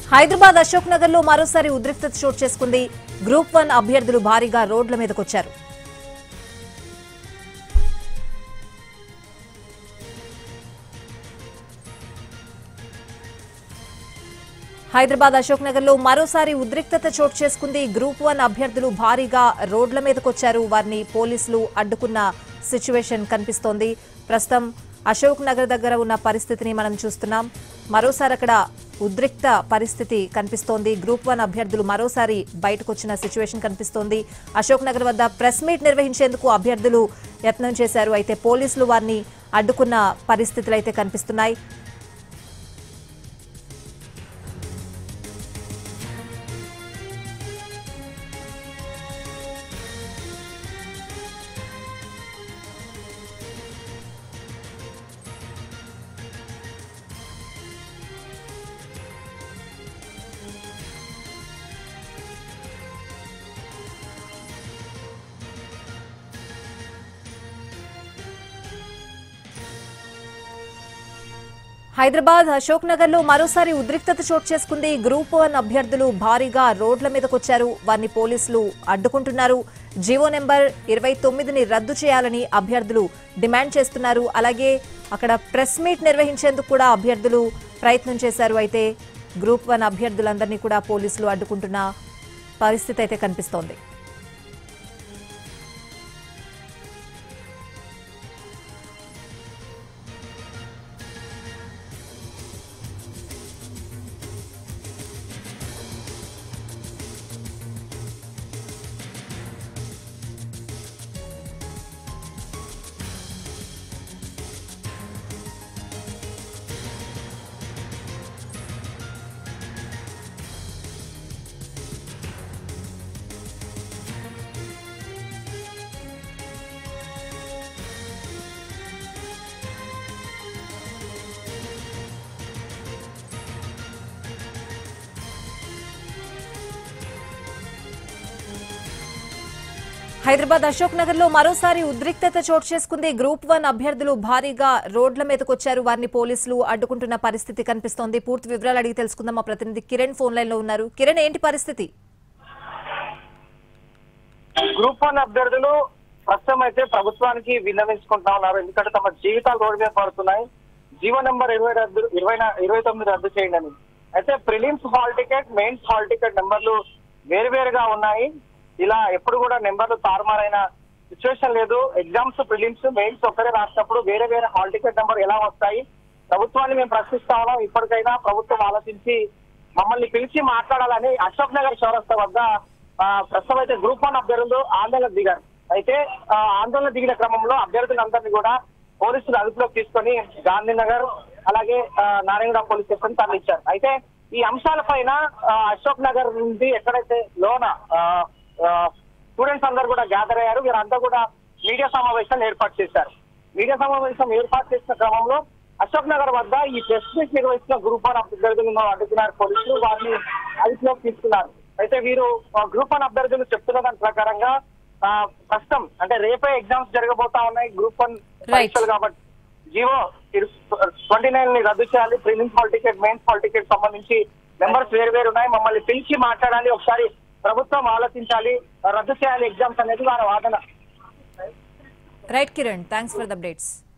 హైదరాబాద్ అశోక్ నగర్ లో మరోసారి ఉద్రిక్తత చోటు చేసుకుంది గ్రూప్ వన్ అభ్యర్థులు భారీగా రోడ్ల మీదకొచ్చారు హైదరాబాద్ అశోక్ నగర్ లో మరోసారి ఉద్రిక్తత చోటు చేసుకుంది గ్రూప్ వన్ అభ్యర్థులు భారీగా రోడ్ల మీదకొచ్చారు వారిని పోలీసులు అడ్డుకున్న సిచ్యువేషన్ కనిపిస్తోంది ప్రస్తుతం అశోక్ నగర్ దగ్గర ఉన్న పరిస్థితిని మనం చూస్తున్నాం మరోసారి అక్కడ ఉద్రిక్త పరిస్థితి కనిపిస్తోంది గ్రూప్ వన్ అభ్యర్థులు మరోసారి బయటకు వచ్చిన సిచ్యువేషన్ కనిపిస్తోంది అశోక్ నగర్ వద్ద ప్రెస్ మీట్ నిర్వహించేందుకు అభ్యర్థులు యత్నం చేశారు అయితే పోలీసులు వారిని అడ్డుకున్న పరిస్థితులు అయితే కనిపిస్తున్నాయి హైదరాబాద్ అశోక్ నగర్ లో మరోసారి ఉద్రిక్తత చోటు చేసుకుంది గ్రూప్ వన్ అభ్యర్థులు భారీగా రోడ్ల మీదకొచ్చారు వారిని పోలీసులు అడ్డుకుంటున్నారు జీవో నెంబర్ ఇరవై తొమ్మిదిని రద్దు చేయాలని అభ్యర్థులు డిమాండ్ చేస్తున్నారు అలాగే అక్కడ ప్రెస్ మీట్ నిర్వహించేందుకు కూడా అభ్యర్థులు ప్రయత్నం చేశారు అయితే గ్రూప్ వన్ అభ్యర్థులందరినీ కూడా పోలీసులు అడ్డుకుంటున్న పరిస్థితి అయితే కనిపిస్తోంది హైదరాబాద్ అశోక్ నగర్ లో మరోసారి ఉద్రిక్తత చోటు చేసుకుంది గ్రూప్ వన్ అభ్యర్థులు భారీగా రోడ్ల మీదకొచ్చారు వారిని పోలీసులు అడ్డుకుంటున్న పరిస్థితి కనిపిస్తోంది పూర్తి వివరాలు అడిగి తెలుసుకుందాం మా ప్రతినిధి కిరణ్ ఫోన్ లైన్ లో ఉన్నారు కిరణ్ ఏంటి పరిస్థితి గ్రూప్ వన్ అభ్యర్థులు ప్రస్తుతం అయితే ప్రభుత్వానికి విన్నవించుకుంటా ఉన్నారు ఎందుకంటే తమ జీవితాలు రోడ్డు మీద పడుతున్నాయి జీవో నెంబర్ ఇరవై రద్దు ఇరవై నా- ఇరవై తొమ్మిది రద్దు చేయండి అని అయితే prelims hall ticket mains hall ticket నెంబర్లు వేరువేరుగా ఉన్నాయి ఇలా ఎప్పుడు కూడా నెంబర్లు తారుమారైన సిచ్యువేషన్ లేదు ఎగ్జామ్స్ ప్రిలిమ్స్ మెయిన్స్ ఒక్కరే రాసినప్పుడు వేరే వేరే హాల్ టికెట్ నెంబర్ ఎలా వస్తాయి ప్రభుత్వాన్ని మేము ప్రశ్నిస్తా ఉన్నాం ఇప్పటికైనా ప్రభుత్వం ఆలోచించి మమ్మల్ని పిలిచి మాట్లాడాలని అశోక్ నగర్ చౌరస్తా వద్ద ఆ, ప్రస్తుతం అయితే గ్రూప్ వన్ అభ్యర్థులు ఆందోళన దిగారు అయితే ఆ, ఆందోళన దిగిన క్రమంలో అభ్యర్థులందరినీ కూడా పోలీసులు అదుపులోకి తీసుకొని గాంధీనగర్ అలాగే ఆ, నారాయణగూడ పోలీస్ స్టేషన్ తరలించారు అయితే ఈ అంశాలపైన ఆ, అశోక్ నగర్ నుండి ఎక్కడైతే లోన స్టూడెంట్స్ అందరు కూడా గ్యాదర్ అయ్యారు వీరంతా కూడా మీడియా సమావేశాన్ని ఏర్పాటు చేశారు మీడియా సమావేశం ఏర్పాటు చేసిన క్రమంలో అశోక్ నగర్ వద్ద ఈ ప్రెస్ మీట్ నిర్వహించిన గ్రూప్ వన్ అభ్యర్థులను అడ్డుకున్నారు పోలీసులు వారిని అదుపులోకి తీసుకున్నారు అయితే వీరు ఆ, గ్రూప్ వన్ అభ్యర్థులు చెప్తున్న దాని ప్రకారంగా ఆ, ప్రస్తుతం అంటే రేపే ఎగ్జామ్స్ జరగబోతా ఉన్నాయి గ్రూప్ వన్ పరీక్షలు కాబట్టి జియో ట్వంటీ నైన్ ని రద్దు చేయాలి prelims hall ticket mains hall ticket సంబంధించి నెంబర్స్ వేరు వేరు ఉన్నాయి మమ్మల్ని పిలిచి మాట్లాడాలి ఒకసారి ప్రభుత్వం ఆలోచించాలి రద్దు చేయాలి ఎగ్జామ్స్ అనేది వారి వాదన right Kiran thanks for the updates